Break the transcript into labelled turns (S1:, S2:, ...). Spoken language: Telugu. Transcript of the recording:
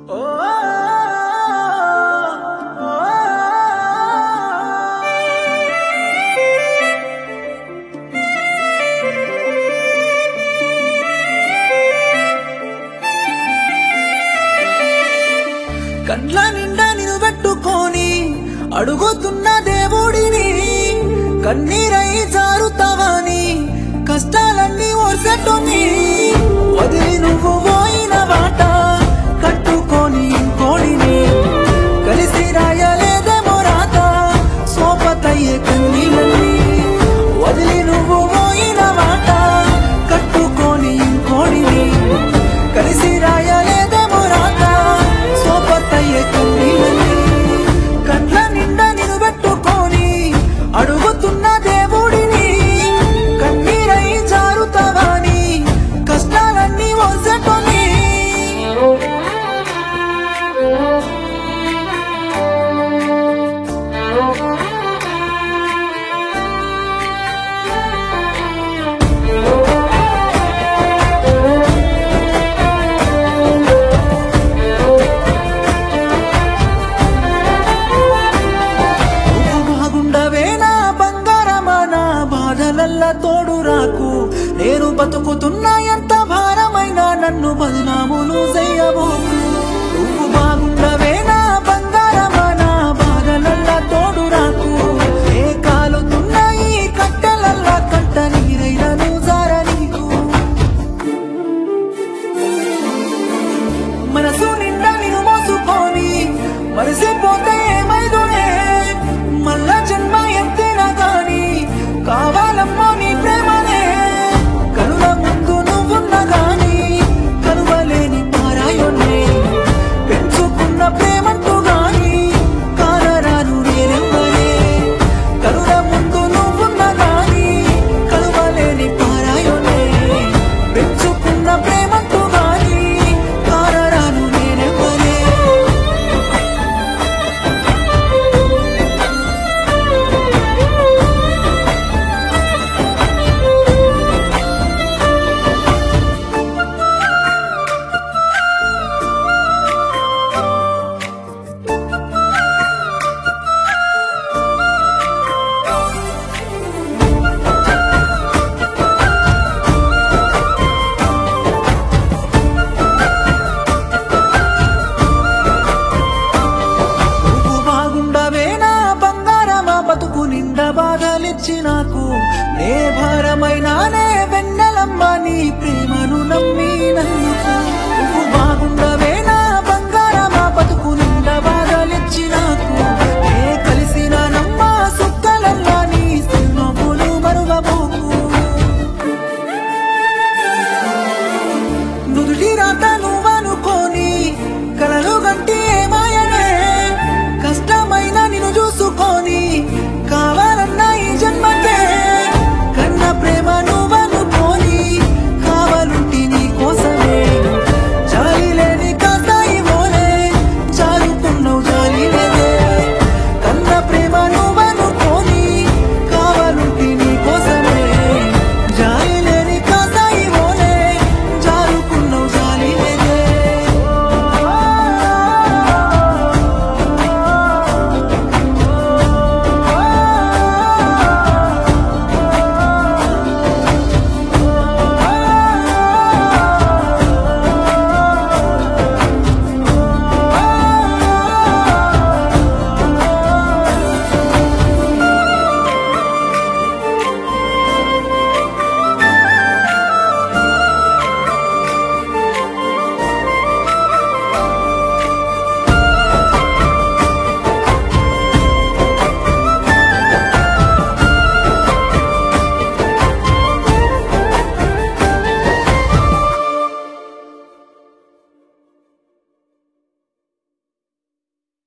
S1: కండ్ల నిండా నిన్ను పెట్టుకొని అడుగుతున్న దేవుడిని కన్నీరై జారుతావని కష్టాలన్నీ ఓర్సెట్టుని వదిలి నువ్వు పోయిన బాట కట్టుకొని ఇంకోడిని కలిసి రాయలేదేమో రాత సోపతయ్యే కన్నీళ్ళని వదిలి నువ్వు పోయిన బాట కట్టుకొని ఇంకోడిని కలిసి రాయలేదేమో రాత సోపతయ్యే కన్నీళ్ళని కండ్ల నిండా నిన్ను పెట్టుకొని అడుగుతున్న దేవుడిని కన్నీరై జారుతావని కష్టాలన్నీ వసటని నువ్వు బాగుండవే నా బంగారమా నా బాధలల్లా తోడు రాకు నేను బతుకుతున్నా ఎంత భారమైనా నన్ను బదనాములు చెయ్యబోకు